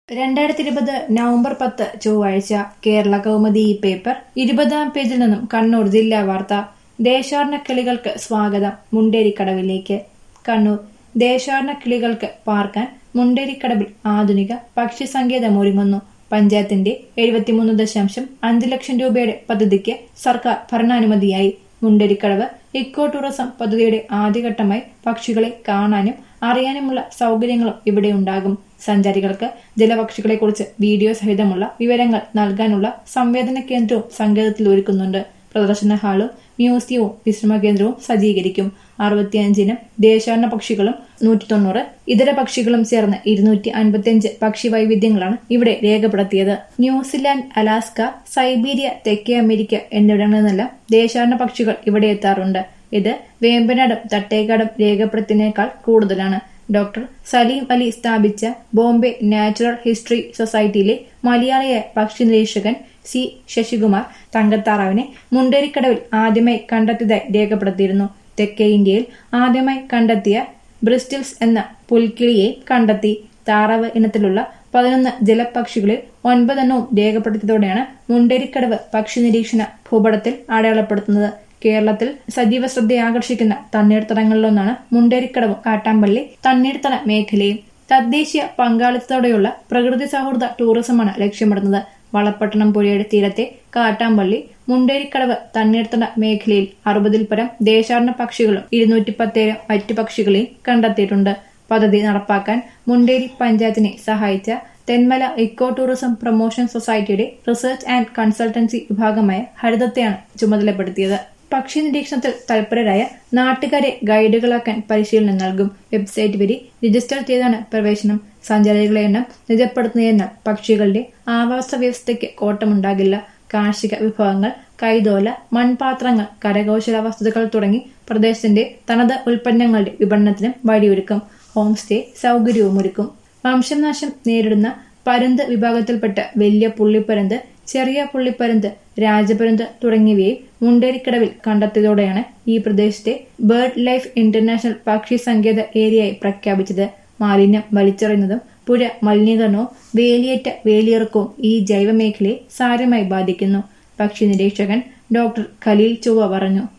രണ്ടായിരത്തി ഇരുപത് നവംബർ പത്ത് ചൊവ്വാഴ്ച കേരള കൗമുദി ഈ പേപ്പർ ഇരുപതാം പേജിൽ നിന്നും കണ്ണൂർ ജില്ലാ വാർത്ത ദേശാടന കിളികൾക്ക് സ്വാഗതം മുണ്ടേരിക്കടവിലേക്ക് കണ്ണൂർ ദേശാടന കിളികൾക്ക് പാർക്കാൻ മുണ്ടേരിക്കടവിൽ ആധുനിക പക്ഷി സങ്കേതം ഒരുങ്ങുന്നു പഞ്ചായത്തിന്റെ എഴുപത്തിമൂന്ന് ദശാംശം അഞ്ച് ലക്ഷം രൂപയുടെ പദ്ധതിക്ക് സർക്കാർ ഭരണാനുമതിയായി മുണ്ടേരിക്കടവ് ഇക്കോ ടൂറിസം പദ്ധതിയുടെ ആദ്യഘട്ടമായി പക്ഷികളെ കാണാനും അറിയാനുമുള്ള സൗകര്യങ്ങളും ഇവിടെ ഉണ്ടാകും സഞ്ചാരികൾക്ക് ജലപക്ഷികളെക്കുറിച്ച് വീഡിയോ സഹിതമുള്ള വിവരങ്ങൾ നൽകാനുള്ള സംവേദന കേന്ദ്രവും സങ്കേതത്തിൽ ഒരുക്കുന്നുണ്ട് പ്രദർശന ഹാളും മ്യൂസിയവും വിശ്രമ കേന്ദ്രവും സജ്ജീകരിക്കും അറുപത്തിയഞ്ചിനും ദേശാടന പക്ഷികളും നൂറ്റി തൊണ്ണൂറ് ഇതര പക്ഷികളും ചേർന്ന് ഇരുന്നൂറ്റി അൻപത്തിയഞ്ച് പക്ഷി വൈവിധ്യങ്ങളാണ് ഇവിടെ രേഖപ്പെടുത്തിയത് ന്യൂസിലാൻഡ് അലാസ്ക സൈബീരിയ തെക്കേ അമേരിക്ക എന്നിവിടങ്ങളിൽ നിന്നെല്ലാം ദേശാടന പക്ഷികൾ ഇവിടെ എത്താറുണ്ട് ഇത് വേമ്പനാടും തട്ടേക്കാടും രേഖപ്പെടുത്തിയതിനേക്കാൾ കൂടുതലാണ് ഡോക്ടർ സലീം അലി സ്ഥാപിച്ച ബോംബെ നാച്ചുറൽ ഹിസ്റ്ററി സൊസൈറ്റിയിലെ മലയാളിയായ പക്ഷി നിരീക്ഷകൻ സി ശശികുമാർ തങ്കത്താറാവിനെ മുണ്ടേരിക്കടവിൽ ആദ്യമായി കണ്ടെത്തിയതായി രേഖപ്പെടുത്തിയിരുന്നു തെക്കേ ഇന്ത്യയിൽ ആദ്യമായി കണ്ടെത്തിയ ബ്രിസ്റ്റിൽസ് എന്ന പുൽക്കിളിയെ കണ്ടെത്തി താറാവ് ഇനത്തിലുള്ള പതിനൊന്ന് ജലപക്ഷികളിൽ ഒൻപതെണ്ണവും രേഖപ്പെടുത്തിയതോടെയാണ് മുണ്ടേരിക്കടവ് പക്ഷി നിരീക്ഷണ ഭൂപടത്തിൽ അടയാളപ്പെടുത്തുന്നത് കേരളത്തിൽ സജീവ ശ്രദ്ധ ആകർഷിക്കുന്ന തണ്ണീർത്തടങ്ങളിലൊന്നാണ് മുണ്ടേരിക്കടവും കാട്ടാമ്പള്ളി തണ്ണീർത്തട മേഖലയും തദ്ദേശീയ പങ്കാളിത്തത്തോടെയുള്ള പ്രകൃതി സൗഹൃദ ടൂറിസമാണ് ലക്ഷ്യമിടുന്നത് വളപ്പട്ടണം പുഴയുടെ തീരത്തെ കാട്ടാമ്പള്ളി മുണ്ടേരിക്കടവ് തണ്ണീർത്തട മേഖലയിൽ അറുപതിൽ പരം ദേശാടന പക്ഷികളും ഇരുന്നൂറ്റി പത്തേഴ് മറ്റു പക്ഷികളെയും കണ്ടെത്തിയിട്ടുണ്ട് പദ്ധതി നടപ്പാക്കാൻ മുണ്ടേരി പഞ്ചായത്തിനെ സഹായിച്ച തെന്മല ഇക്കോ ടൂറിസം പ്രൊമോഷൻ സൊസൈറ്റിയുടെ റിസർച്ച് ആൻഡ് കൺസൾട്ടൻസി വിഭാഗമായ ഹരിതത്തെയാണ് ചുമതലപ്പെടുത്തിയത് പക്ഷി നിരീക്ഷണത്തിൽ തൽപരരായ നാട്ടുകാരെ ഗൈഡുകളാക്കാൻ പരിശീലനം നൽകും വെബ്സൈറ്റ് വഴി രജിസ്റ്റർ ചെയ്താണ് പ്രവേശനം സഞ്ചാരികളെ എണ്ണം നിജപ്പെടുത്തുന്നതിനാൽ പക്ഷികളുടെ ആവാസ വ്യവസ്ഥയ്ക്ക് കോട്ടമുണ്ടാകില്ല കാർഷിക വിഭവങ്ങൾ കൈതോല മൺപാത്രങ്ങൾ കരകൗശല വസ്തുക്കൾ തുടങ്ങി പ്രദേശത്തിന്റെ തനത് ഉൽപ്പന്നങ്ങളുടെ വിപണനത്തിനും വഴിയൊരുക്കും ഹോം സ്റ്റേ സൗകര്യവുമൊരുക്കും വംശനാശം നേരിടുന്ന പരുന്ത് വിഭാഗത്തിൽപ്പെട്ട വലിയ പുള്ളിപ്പരുന്ത് ചെറിയ പുള്ളിപ്പരുന്ത് രാജപരുന്ത് തുടങ്ങിയവയെ മുണ്ടേരിക്കടവിൽ കണ്ടെത്തിയതോടെയാണ് ഈ പ്രദേശത്തെ ബേർഡ് ലൈഫ് ഇന്റർനാഷണൽ പക്ഷി സങ്കേത ഏരിയയായി പ്രഖ്യാപിച്ചത് മാലിന്യം വലിച്ചെറിയുന്നതും പുഴ മലിനീകരണവും വേലിയേറ്റ വേലിയിറക്കവും ഈ ജൈവമേഖലയെ സാരമായി ബാധിക്കുന്നു പക്ഷി നിരീക്ഷകൻ ഡോക്ടർ ഖലീൽ ചൊവ്വ പറഞ്ഞു